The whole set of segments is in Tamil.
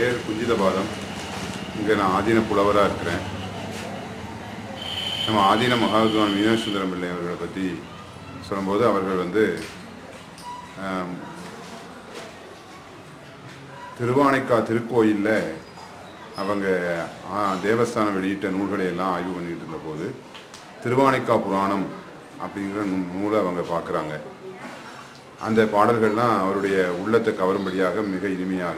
பெயர் குஞ்சிதபாதம் இங்கே நான் ஆதீன புலவராக இருக்கிறேன் நம்ம ஆதீன மகாவித்வான் மீனாசுந்தரம் பிள்ளை அவர்களை பற்றி சொல்லும்போது அவர்கள் வந்து ஆம், திருவானைக்கா திருக்கோயிலில் அவங்க ஆ, தேவஸ்தானம் வெளியிட்ட நூல்களை எல்லாம் ஆய்வு பண்ணிட்டு இருந்தபோது திருவானைக்கா புராணம் அப்படிங்கிற நூ- நூலை அவங்க பார்க்குறாங்க அந்த பாடல்கள்லாம் அவருடைய உள்ளத்தை கவரும்படியாக மிக இனிமையாக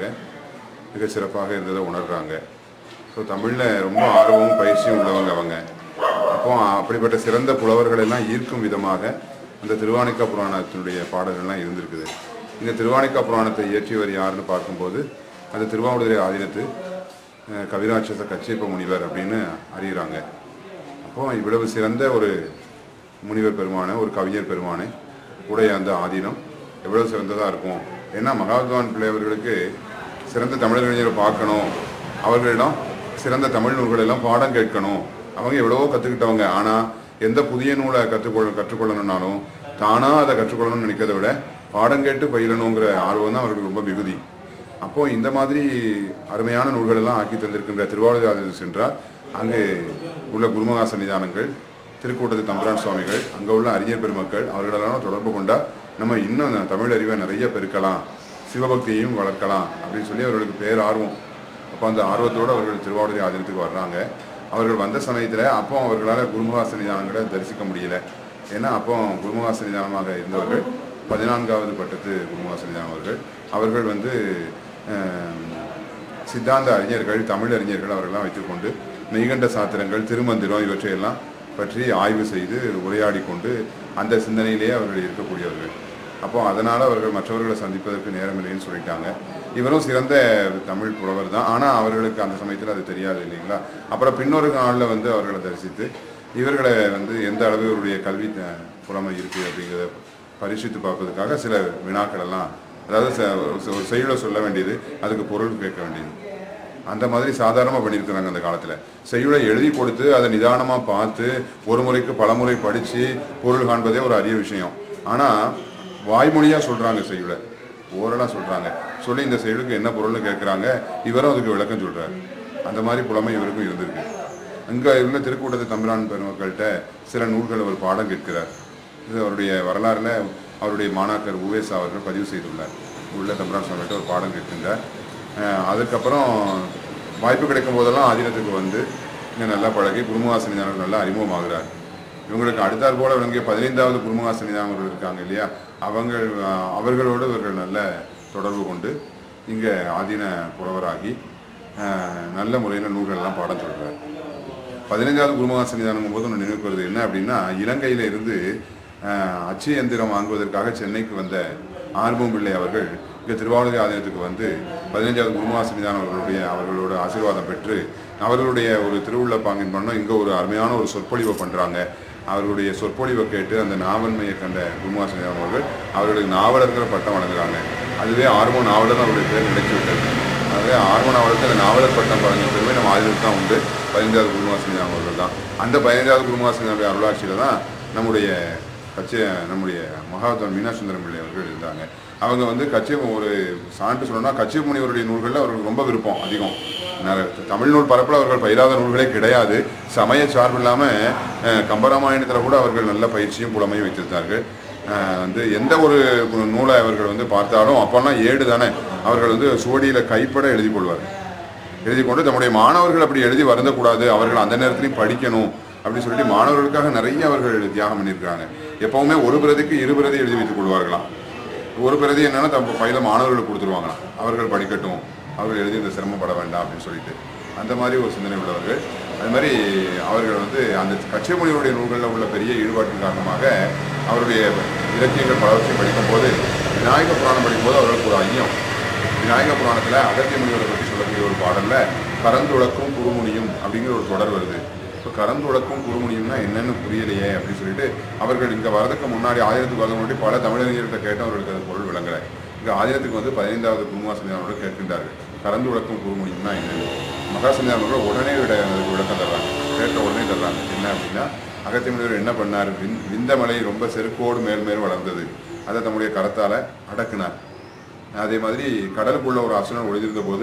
மிக சிறப்பாக இருந்ததை உணர்றாங்க ஸோ தமிழில் ரொம்ப ஆர்வமும் பயிற்சியும் உள்ளவங்க அவங்க அப்போ அப்படிப்பட்ட சிறந்த புலவர்கள் எல்லாம் ஈர்க்கும் விதமாக அந்த திருவானைக்கா புராணத்தினுடைய பாடல்கள்லாம் இருந்திருக்குது இந்த திருவானைக்கா புராணத்தை இயற்றியவர் யாருன்னு பார்க்கும்போது அது திருவாவூதுரை ஆதீனத்து அஹ், கவிராட்சச கச்சியப்ப முனிவர் அப்படின்னு அறிகிறாங்க அப்போ இவ்வளவு சிறந்த ஒரு முனிவர் பெருமானை ஒரு கவிஞர் பெருமானை உடைய அந்த ஆதீனம் எவ்வளவு சிறந்ததாக இருக்கும் ஏன்னா மகாத்வான் பிள்ளை அவர்களுக்கு சிறந்த தமிழறிஞரை பார்க்கணும் அவர்களிடம் சிறந்த தமிழ் நூல்கள் எல்லாம் பாடம் கேட்கணும் அவங்க எவ்வளவோ கற்றுக்கிட்டவங்க ஆனால் எந்த புதிய நூலை கற்றுக்கொள்ள கற்றுக்கொள்ளணும்னாலும் தானாக அதை கற்றுக்கொள்ளணும்னு நினைக்கிறத விட பாடம் கேட்டு பயிலணுங்கிற ஆர்வம் தான் அவர்களுக்கு ரொம்ப மிகுதி அப்போ இந்த மாதிரி அருமையான நூல்கள் எல்லாம் ஆக்கி தந்திருக்கின்ற திருவாரூர் ஆதீனம் சென்றால் அங்கு உள்ள குருமகா சன்னிதானங்கள் திருக்கூட்டத்து தம்பரான் சுவாமிகள் அங்கே உள்ள அறிஞர் பெருமக்கள் அவர்களெல்லாம் தொடர்பு கொண்டா நம்ம இன்னும் தமிழ் அறிவை நிறைய பெருக்கலாம் சிவபக்தியையும் வளர்க்கலாம் அப்படின்னு சொல்லி அவர்களுக்கு பேர் ஆர்வம் அப்போ அந்த ஆர்வத்தோடு அவர்கள் திருவாவூர் ஆதீனத்துக்கு வர்றாங்க அவர்கள் வந்த சமயத்தில் அப்போ அவர்களால் குருமுகா சன்னிதானங்களை தரிசிக்க முடியல ஏன்னா அப்போ குருமுகா சன்னிதானமாக இருந்தவர்கள் பதினான்காவது பட்டத்து குருமுகா சன்னிதானம் அவர்கள் அவர்கள் வந்து அஹ், சித்தாந்த அறிஞர்கள் தமிழ் அறிஞர்கள் அவர்களெல்லாம் வைத்துக்கொண்டு மெய்கண்ட சாத்திரங்கள் திருமந்திரம் இவற்றையெல்லாம் பற்றி ஆய்வு செய்து உரையாடி கொண்டு அந்த சிந்தனையிலேயே அவர்கள் இருக்கக்கூடியவர்கள் அப்போ அதனால் அவர்கள் மற்றவர்களை சந்திப்பதற்கு நேரமில்லைன்னு சொல்லிட்டாங்க இவரும் சிறந்த தமிழ் புலவர் தான் ஆனால் அவர்களுக்கு அந்த சமயத்தில் அது தெரியாது இல்லைங்களா அப்புறம் பின்னொரு நாளில் வந்து அவர்களை தரிசித்து இவர்களை வந்து எந்த அளவு இவருடைய கல்வி த- புலமை இருக்குது அப்படிங்கிறத பரிசித்து பார்ப்பதற்காக சில வினாக்கள் எல்லாம் அதாவது ச- ஒரு செய்யுளை சொல்ல வேண்டியது அதுக்கு பொருள் கேட்க வேண்டியது அந்த மாதிரி சாதாரணமாக பண்ணியிருக்கிறாங்க அந்த காலத்தில் செய்யுளை எழுதி கொடுத்து அதை நிதானமாக பார்த்து ஒரு முறைக்கு பலமுறை படித்து பொருள் காண்பதே ஒரு அரிய விஷயம் ஆனால் வாய்மொழியாக சொல்கிறாங்க செய்யுளை ஓரலாக சொல்கிறாங்க சொல்லி இந்த செய்யுளுக்கு என்ன பொருள்னு கேட்குறாங்க இவரும் அதுக்கு விளக்கம் சொல்கிறார் அந்த மாதிரி புலமை இவருக்கும் இருந்திருக்கு அங்கே உள்ள திருக்கூட்டத்து தம்பிரான் பெருமக்கள்கிட்ட சில நூல்கள் அவர் பாடம் கேட்கிறார் இது அவருடைய வரலாறுல அவருடைய மாணாக்கர் உவேசா அவர்கள் பதிவு செய்துள்ளார் உள்ள தம்பிரான் சுவாமிகிட்ட ஒரு பாடம் கேட்கின்றார் அஹ் அதுக்கப்புறம் வாய்ப்பு கிடைக்கும் போதெல்லாம் ஆதீனத்துக்கு வந்து இங்கே நல்லா பழகி குருமுகாசனி நல்லா அறிமுகமாகிறார் இவங்களுக்கு அடுத்தாற் போல விளங்கிய பதினைந்தாவது குருமுகாசனி அவர்கள் இருக்காங்க இல்லையா அவங்க அஹ், அவர்களோடு இவர்கள் நல்ல தொடர்பு கொண்டு இங்கே ஆதீன புலவராகி அஹ், நல்ல முறையில் நூல்கள்லாம் பாடம் சொல்கிறார் பதினைஞ்சாவது குருமகா சன்னிதானம் போது ஒன்று நினைவுக்கு வருது என்ன அப்படின்னா இலங்கையில இருந்து அஹ், அச்சு எந்திரம் வாங்குவதற்காக சென்னைக்கு வந்த ஆர்வம் பிள்ளை அவர்கள் இங்கே திருவாவூர் ஆதீனத்துக்கு வந்து பதினைஞ்சாவது குருமகா சன்னிதானம் அவர்களுடைய அவர்களோட ஆசீர்வாதம் பெற்று அவர்களுடைய ஒரு திருவுள்ள பாங்கின் பண்ணோம் இங்கே ஒரு அருமையான ஒரு சொற்பொழிவை பண்ணுறாங்க அவர்களுடைய சொற்பொழிவை கேட்டு அந்த நாவன்மையை கண்ட குருமகா சன்னிதானம் அவர்கள் அவர்களுக்கு நாவலர்கிற பட்டம் வழங்குறாங்க அதுவே ஆர்வம் நாவலர் அவருடைய பேர் நினைச்சு விட்டது ஆகவே ஆர்வ நாவலுக்கு அந்த நாவலர் பட்டம் வழங்கிய பெருமை நம்ம ஆயுதத்துக்கு தான் உண்டு பதினைஞ்சாவது குருமாசினி அவர்கள் தான் அந்த பதினைஞ்சாவது குருமாசினியுடைய அருளாட்சியில் தான் நம்முடைய கட்சி நம்முடைய மகாத்மா மீனாசுந்தரம் பிள்ளை அவர்கள் இருந்தாங்க அவங்க வந்து கட்சி ஒரு சான்று சொல்லணும்னா கட்சி முனிவருடைய நூல்களில் அவர்களுக்கு ரொம்ப விருப்பம் அதிகம் நிறைய தமிழ் நூல் பரப்பில் அவர்கள் பயிராத நூல்களே கிடையாது சமய சார்பு இல்லாமல் கம்பராமாயணத்தில் கூட அவர்கள் நல்ல பயிற்சியும் புலமையும் வைத்திருந்தார்கள் அஹ் வந்து எந்த ஒரு நூலை அவர்கள் வந்து பார்த்தாலும் அப்போல்லாம் ஏடு தானே அவர்கள் வந்து சுவடியில் கைப்பட எழுதி கொள்வார் எழுதி கொண்டு தம்முடைய மாணவர்கள் அப்படி எழுதி வருந்தக்கூடாது அவர்கள் அந்த நேரத்திலையும் படிக்கணும் அப்படின்னு சொல்லிட்டு மாணவர்களுக்காக நிறைய அவர்கள் தியாகம் பண்ணியிருக்காங்க எப்பவுமே ஒரு பிரதிக்கு இரு பிரதி எழுதி வைத்துக் கொள்வார்களாம் ஒரு பிரதி என்னன்னா தம் பையில மாணவர்களுக்கு கொடுத்துருவாங்களாம் அவர்கள் படிக்கட்டும் அவர்கள் எழுதி இந்த சிரமப்பட வேண்டாம் அப்படின்னு சொல்லிட்டு அந்த மாதிரி ஒரு சிந்தனை உள்ளவர்கள் அது மாதிரி அவர்கள் வந்து அந்த கட்சிமொழியுடைய நூல்களில் உள்ள பெரிய ஈடுபாட்டின் காரணமாக அவருடைய இலக்கியங்கள் பலவற்றை படிக்கும்போது விநாயக புராணம் படிக்கும்போது அவர்களுக்கு ஒரு ஐயம் விநாயக புராணத்தில் அகத்திய முனிவரை பற்றி சொல்லக்கூடிய ஒரு பாடல்ல கரந்துளக்கும் குறுமுனியும் அப்படிங்கிற ஒரு தொடர் வருது இப்போ கரந்துளக்கும் குறுமுனியும்னா என்னன்னு புரியலையே அப்படின்னு சொல்லிட்டு அவர்கள் இங்கே வரதுக்கு முன்னாடி ஆயிரத்துக்கு வரதுக்கு முன்னாடி பல தமிழறிஞர்கிட்ட கேட்டு அவர்களுக்கு அது பொருள் விளங்கலை இங்கே ஆயிரத்துக்கு வந்து பதினைந்தாவது குருமாசனியானோட கேட்கின்றார்கள் கரந்து விளக்கும் குறுமுனியும்னா என்னன்னு மகாசனியானவர்கள் உடனே விட அதுக்கு விளக்கம் தர்றாங்க கேட்ட உடனே தர்றாங்க என்ன அப்படின்னா அகத்திய முனிவர் என்ன பண்ணார் விந் விந்தமலை ரொம்ப செருக்கோடு மேல் மேல் வளர்ந்தது அதை தம்முடைய கரத்தால் அடக்குனார் அதே மாதிரி கடலுக்குள்ள ஒரு அசுரன் ஒளிந்திருந்த போது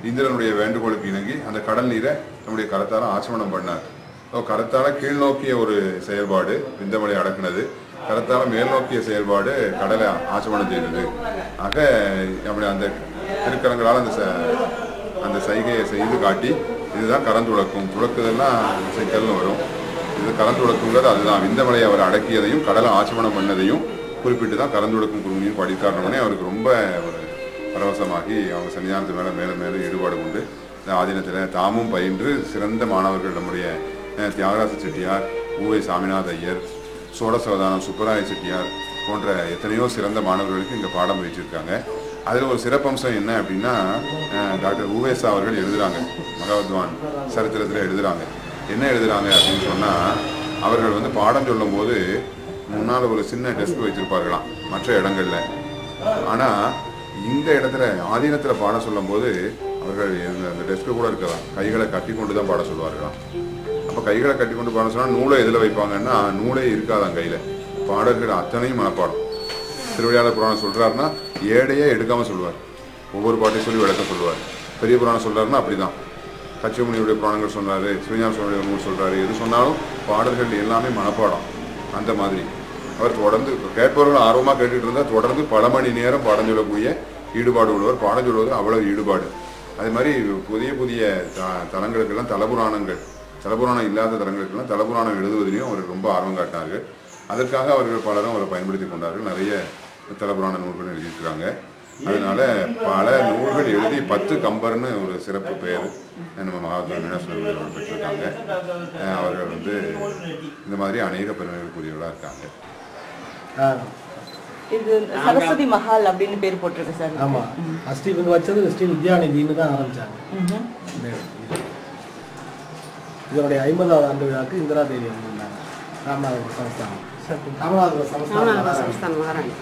இந்திரனுடைய வேண்டுகோளுக்கு இணங்கி அந்த கடல் நீரை நம்முடைய கரத்தால ஆச்சமனம் பண்ணார் ஸோ கரத்தால கீழ் நோக்கிய ஒரு செயல்பாடு விந்தமலை அடக்குனது கரத்தால மேல் நோக்கிய செயல்பாடு கடலை ஆச்சமனம் செய்தது ஆக அப்படி அந்த திருக்கரங்களால் அந்த ச- அந்த சைகையை செய்து காட்டி இதுதான் கரந்துளக்கும் துளக்குதெல்லாம் சிக்கல்னு வரும் இது கரந்துளக்குங்கிறது அதுதான் விந்தமலையை அவர் அடக்கியதையும் கடலை ஆச்சமனம் பண்ணதையும் குறிப்பிட்டு தான் கரந்துளக்கும் குருமியும் படித்தாரணமே அவருக்கு ரொம்ப ஒரு பரவசமாகி அவங்க சன்னிதானத்து மேலே மேலே மேலே ஈடுபாடு கொண்டு இந்த ஆதீனத்தில் தாமும் பயின்று சிறந்த மாணவர்கள் நம்முடைய அஹ், தியாகராஜ செட்டியார் ஊவை சாமிநாத ஐயர் சோழசவதானம் சுப்பராய செட்டியார் போன்ற எத்தனையோ சிறந்த மாணவர்களுக்கு இங்கே பாடம் வச்சிருக்காங்க அதில் ஒரு சிறப்பம்சம் என்ன அப்படின்னா அஹ், டாக்டர் ஊவேசா அவர்கள் எழுதுறாங்க மகவத்வான் சரித்திரத்தில் எழுதுறாங்க என்ன எழுதுறாங்க அப்படின்னு சொன்னால் அவர்கள் வந்து பாடம் சொல்லும்போது முன்னால் ஒரு சின்ன டெஸ்க் வச்சிருப்பார்களாம் மற்ற இடங்கள்ல ஆனால் இந்த இடத்துல ஆதீனத்தில் பாடம் சொல்லும்போது அவர்கள் இந்த- அந்த டெஸ்க்கு கூட இருக்கலாம் கைகளை கட்டி கொண்டு தான் பாடம் சொல்லுவார்களாம் அப்போ கைகளை கட்டி கொண்டு பாடம் சொன்னால் நூலை எதில் வைப்பாங்கன்னா நூலே இருக்காதான் கையில் பாடல்கள் அத்தனையும் மனப்பாடம் திருவிளையாடல் புராணம் சொல்றாருன்னா ஏடையே எடுக்காம சொல்லுவார் ஒவ்வொரு பாட்டையும் சொல்லி விளக்கம் சொல்லுவார் பெரிய புராணம் சொல்றாருன்னா அப்படிதான் கச்சியமுனியுடைய புராணங்கள் சொன்னாரு சிவஞான சுவாமியுடைய நூல் சொல்றாரு எது சொன்னாலும் பாடல்கள் எல்லாமே மனப்பாடம் அந்த மாதிரி அவர் தொடர்ந்து கேட்பவர்கள் ஆர்வமாக கேட்டுட்டு இருந்தால் தொடர்ந்து பல மணி நேரம் பாடம் சொல்லக்கூடிய ஈடுபாடு உள்ளவர் பாடம் சொல்வது அவ்வளவு ஈடுபாடு அதே மாதிரி புதிய புதிய த- தலங்களுக்கெல்லாம் தலபுராணங்கள் தலபுராணம் இல்லாத தலங்களுக்கெல்லாம் தலபுராணம் எழுதுவதிலையும் அவர் ரொம்ப ஆர்வம் காட்டினார்கள் அதற்காக அவர்கள் பலரும் அவரை பயன்படுத்தி கொண்டார்கள் நிறைய தலபுராண நூல்கள் எழுதியிருக்கிறாங்க அதனால பல நூல்கள் எழுதி பத்து கம்பர்னு ஒரு சிறப்பு பெயர் நம்ம மகாத்மா மீனாட்சி அவர்கள் பெற்றிருக்காங்க அஹ் அவர்கள் வந்து இந்த மாதிரி அநேக பெருமைகளுக்குரியவர்களாக இருக்காங்க ஆ, இது சரஸ்வதி மஹால் அப்படின்னு பேர் போட்டிருக்கு சார் ஆமா ஃபர்ஸ்ட் இவங்க வச்சது ஸ்ரீ வித்யாநிதினு தான் ஆரம்பிச்சாங்க ம்ஹும். இந்த இது. இதனுடைய ஐம்பதாவது ஆண்டு விழாக்கு இந்திரா தேவி வந்திருந்தாங்க ராமநாதபுரம் சமஸ்தானம் ராமநாதபுரம் சமஸ்தானம் ராமநாதபுரம் சமஸ்தானம் மகாராணி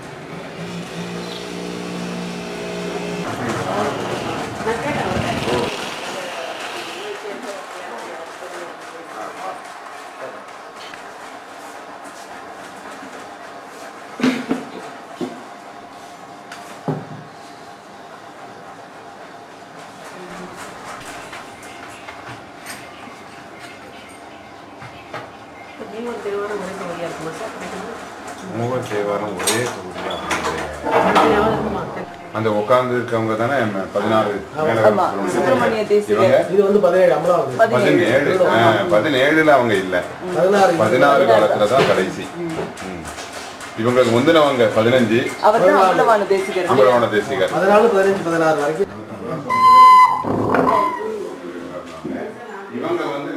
நீங்க ஒரு திருவாரூர் ஒரே தொகுதியா இருக்குமா சார் கிடைக்குமா? மூவர் தேவாரம் ஒரே தொகுதியா ஞாபகம் இருக்குமா? அந்த உட்கார்ந்து இருக்கவங்க தானே பதினாறு மேல ஆமா, சுப்பிரமணிய தேசிகர். இவங்க இது வந்து பதினேழு அமலாவது பதினேழு ஆ, பதினேழுல அவங்க இல்ல பதினாறு பதினாறு காலத்துல தான் கடைசி ம். இவங்களுக்கு முந்தினவங்க பதினஞ்சு அவர் தான் அம்பலவான தேசிகர் அம்பலவான தேசிகர் பதினாலு பதினஞ்சு பதினாறு வரைக்கும் இவங்க வந்து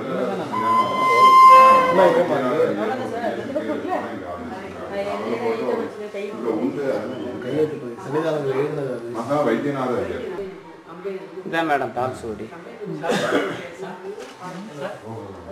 கையெழுத்து பதிவு. சன்னிதானங்கள் எழுதினது அது. மகா வைத்தியநாத ஐயர் இதான் மேடம் தால் சோடி ஓ,